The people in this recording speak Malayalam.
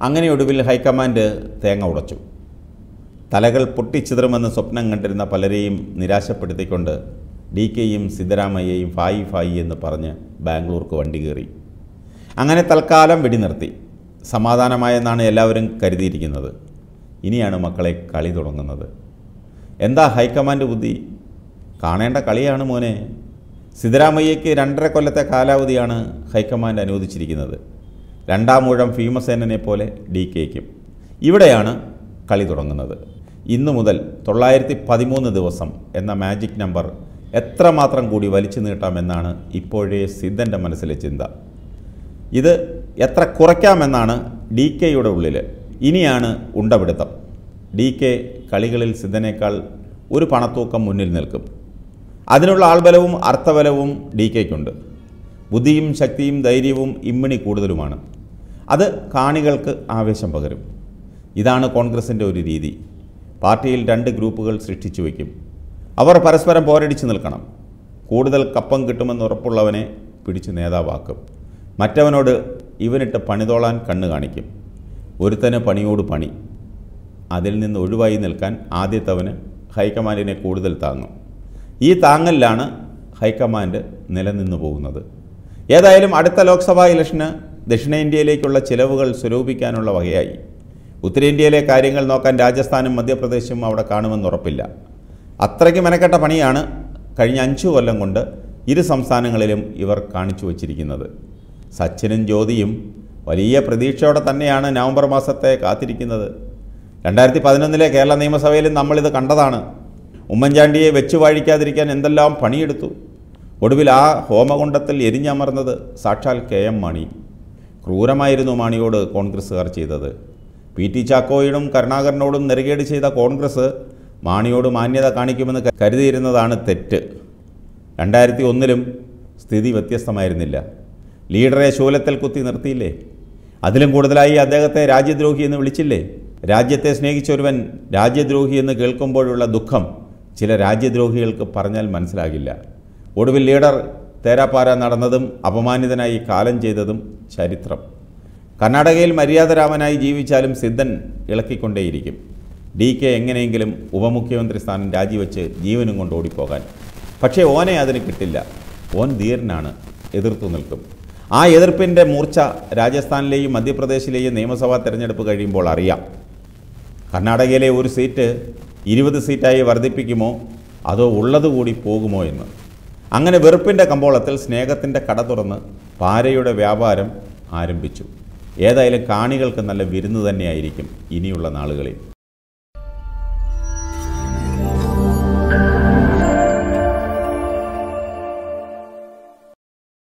അങ്ങനെ ഒടുവിൽ ഹൈക്കമാൻഡ് തേങ്ങ ഉടച്ചു തലകൾ പൊട്ടിച്ചിതറുമെന്ന് സ്വപ്നം കണ്ടിരുന്ന പലരെയും നിരാശപ്പെടുത്തിക്കൊണ്ട് ഡി കെയും സിദ്ധരാമയ്യയും ഫായി ഫായി എന്ന് പറഞ്ഞ് ബാംഗ്ലൂർക്ക് വണ്ടി കയറി അങ്ങനെ തൽക്കാലം വെടിനിർത്തി സമാധാനമായെന്നാണ് എല്ലാവരും കരുതിയിരിക്കുന്നത് ഇനിയാണ് മക്കളെ കളി തുടങ്ങുന്നത് എന്താ ഹൈക്കമാൻഡ് ബുദ്ധി കാണേണ്ട കളിയാണ് മോനെ സിദ്ധരാമയ്യയ്ക്ക് രണ്ടര കൊല്ലത്തെ കാലാവധിയാണ് ഹൈക്കമാൻഡ് അനുവദിച്ചിരിക്കുന്നത് രണ്ടാം ഊഴം ഭീമസേനനെ പോലെ ഡി കെയ്ക്കും ഇവിടെയാണ് കളി തുടങ്ങുന്നത് ഇന്നു മുതൽ തൊള്ളായിരത്തി പതിമൂന്ന് ദിവസം എന്ന മാജിക് നമ്പർ എത്രമാത്രം കൂടി വലിച്ചു നീട്ടാമെന്നാണ് ഇപ്പോഴേ സിദ്ധൻ്റെ മനസ്സിലെ ചിന്ത ഇത് എത്ര കുറയ്ക്കാമെന്നാണ് ഡി കെയുടെ ഉള്ളിൽ ഇനിയാണ് ഉണ്ടപിടുത്തം ഡി കെ കളികളിൽ സിദ്ധനേക്കാൾ ഒരു പണത്തൂക്കം മുന്നിൽ നിൽക്കും അതിനുള്ള ആൾബലവും അർത്ഥബലവും ഡി കെക്കുണ്ട് ബുദ്ധിയും ശക്തിയും ധൈര്യവും ഇമ്മിണി കൂടുതലുമാണ് അത് കാണികൾക്ക് ആവേശം പകരും ഇതാണ് കോൺഗ്രസിൻ്റെ ഒരു രീതി പാർട്ടിയിൽ രണ്ട് ഗ്രൂപ്പുകൾ സൃഷ്ടിച്ചു വയ്ക്കും അവർ പരസ്പരം പോരടിച്ചു നിൽക്കണം കൂടുതൽ കപ്പം കിട്ടുമെന്ന് ഉറപ്പുള്ളവനെ പിടിച്ച് നേതാവാക്കും മറ്റവനോട് ഇവനിട്ട് പണിതോളാൻ കണ്ണു കാണിക്കും ഒരുത്തന് പണിയോട് പണി അതിൽ നിന്ന് ഒഴിവായി നിൽക്കാൻ ആദ്യത്തവന് ഹൈക്കമാൻഡിനെ കൂടുതൽ താങ്ങും ഈ താങ്ങലിലാണ് ഹൈക്കമാൻഡ് നിലനിന്നു പോകുന്നത് ഏതായാലും അടുത്ത ലോക്സഭാ ഇലക്ഷന് ദക്ഷിണേന്ത്യയിലേക്കുള്ള ചിലവുകൾ സ്വരൂപിക്കാനുള്ള വകയായി ഉത്തരേന്ത്യയിലെ കാര്യങ്ങൾ നോക്കാൻ രാജസ്ഥാനും മധ്യപ്രദേശും അവിടെ കാണുമെന്ന് ഉറപ്പില്ല അത്രയ്ക്ക് മെനക്കെട്ട പണിയാണ് കഴിഞ്ഞ അഞ്ചു കൊല്ലം കൊണ്ട് ഇരു സംസ്ഥാനങ്ങളിലും ഇവർ കാണിച്ചു വച്ചിരിക്കുന്നത് സച്ചിനും ജ്യോതിയും വലിയ പ്രതീക്ഷയോടെ തന്നെയാണ് നവംബർ മാസത്തെ കാത്തിരിക്കുന്നത് രണ്ടായിരത്തി പതിനൊന്നിലെ കേരള നിയമസഭയിലും നമ്മളിത് കണ്ടതാണ് ഉമ്മൻചാണ്ടിയെ വെച്ചു വാഴിക്കാതിരിക്കാൻ എന്തെല്ലാം പണിയെടുത്തു ഒടുവിൽ ആ ഹോമകുണ്ടത്തിൽ എരിഞ്ഞമർന്നത് സാക്ഷാൽ കെ എം മാണി ക്രൂരമായിരുന്നു മാണിയോട് കോൺഗ്രസ്സുകാർ ചെയ്തത് പി ടി ചാക്കോയോടും കരുണാകരനോടും നെറുകേട് ചെയ്ത കോൺഗ്രസ് മാണിയോട് മാന്യത കാണിക്കുമെന്ന് ക- കരുതിയിരുന്നതാണ് തെറ്റ് രണ്ടായിരത്തി ഒന്നിലും സ്ഥിതി വ്യത്യസ്തമായിരുന്നില്ല ലീഡറെ ശൂലത്തിൽ കുത്തി നിർത്തിയില്ലേ അതിലും കൂടുതലായി അദ്ദേഹത്തെ രാജ്യദ്രോഹി എന്ന് വിളിച്ചില്ലേ രാജ്യത്തെ സ്നേഹിച്ചൊരുവൻ രാജ്യദ്രോഹി എന്ന് കേൾക്കുമ്പോഴുള്ള ദുഃഖം ചില രാജ്യദ്രോഹികൾക്ക് പറഞ്ഞാൽ മനസ്സിലാകില്ല ഒടുവിൽ ലീഡർ തേരാപ്പാര നടന്നതും അപമാനിതനായി കാലം ചെയ്തതും ചരിത്രം കർണാടകയിൽ മര്യാദരാമനായി ജീവിച്ചാലും സിദ്ധൻ ഇളക്കിക്കൊണ്ടേയിരിക്കും ഡി കെ എങ്ങനെയെങ്കിലും ഉപമുഖ്യമന്ത്രി സ്ഥാനം രാജിവെച്ച് ജീവനും കൊണ്ട് ഓടിപ്പോകാൻ പക്ഷേ ഓനെ അതിന് കിട്ടില്ല ഓൻ ധീരനാണ് എതിർത്തു നിൽക്കും ആ എതിർപ്പിൻ്റെ മൂർച്ച രാജസ്ഥാനിലെയും മധ്യപ്രദേശിലെയും നിയമസഭാ തെരഞ്ഞെടുപ്പ് കഴിയുമ്പോൾ അറിയാം കർണാടകയിലെ ഒരു സീറ്റ് ഇരുപത് സീറ്റായി വർദ്ധിപ്പിക്കുമോ അതോ ഉള്ളതുകൂടി പോകുമോ എന്ന് അങ്ങനെ വെറുപ്പിൻ്റെ കമ്പോളത്തിൽ സ്നേഹത്തിൻ്റെ കട തുറന്ന് പാരയുടെ വ്യാപാരം ആരംഭിച്ചു ഏതായാലും കാണികൾക്ക് നല്ല വിരുന്ന് തന്നെയായിരിക്കും ഇനിയുള്ള നാളുകളിൽ